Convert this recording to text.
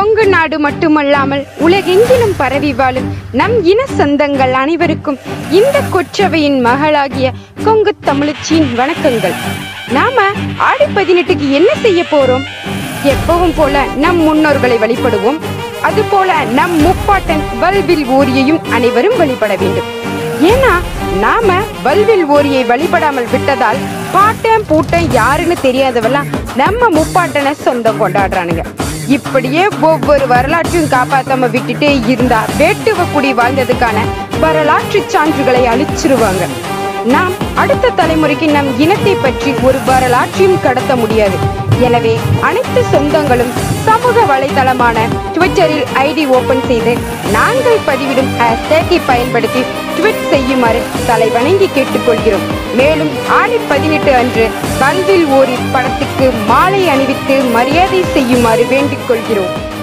கொங்கு நாடு மட்டுமல்லாமல் உலகெங்கிலும் பரவி வாழும் நம் இன சொந்தங்கள் அனைவருக்கும் இந்த கொற்றவையின் மகளாகிய கொங்கு தமிழச்சியின் வணக்கங்கள் நாம ஆடி பதினெட்டுக்கு என்ன செய்ய போறோம் எப்பவும் போல நம் முன்னோர்களை வழிபடுவோம் அதுபோல நம் முப்பாட்டன் வல்வில் ஓரியையும் அனைவரும் வழிபட வேண்டும் ஏன்னா நாம வல்வில் ஓரியை வழிபடாமல் விட்டதால் பாட்டன் பூட்டன் யாருன்னு தெரியாதவெல்லாம் நம்ம முப்பாட்டனை சொந்தம் கொண்டாடுறானுங்க இப்படியே ஒவ்வொரு வரலாற்றையும் காப்பாத்தாம விட்டுட்டே இருந்தா வேட்டுவ குடி வாழ்ந்ததுக்கான வரலாற்று சான்றுகளை அழிச்சிருவாங்க நாம் அடுத்த தலைமுறைக்கு நம் இனத்தை பற்றி ஒரு வரலாற்றையும் கடத்த முடியாது எனவே அனைத்து சொந்தங்களும் சமூக வலைதளமான ட்விட்டரில் ஐடி ஓபன் செய்து நாங்கள் பதிவிடும் ஹேஷ்டேக்கை பயன்படுத்தி ட்வீட் செய்யுமாறு தலை வணங்கி கேட்டுக்கொள்கிறோம் மேலும் ஆடி பதினெட்டு அன்று பல்வில் ஓரி படத்துக்கு மாலை அணிவித்து மரியாதை செய்யுமாறு வேண்டிக் கொள்கிறோம்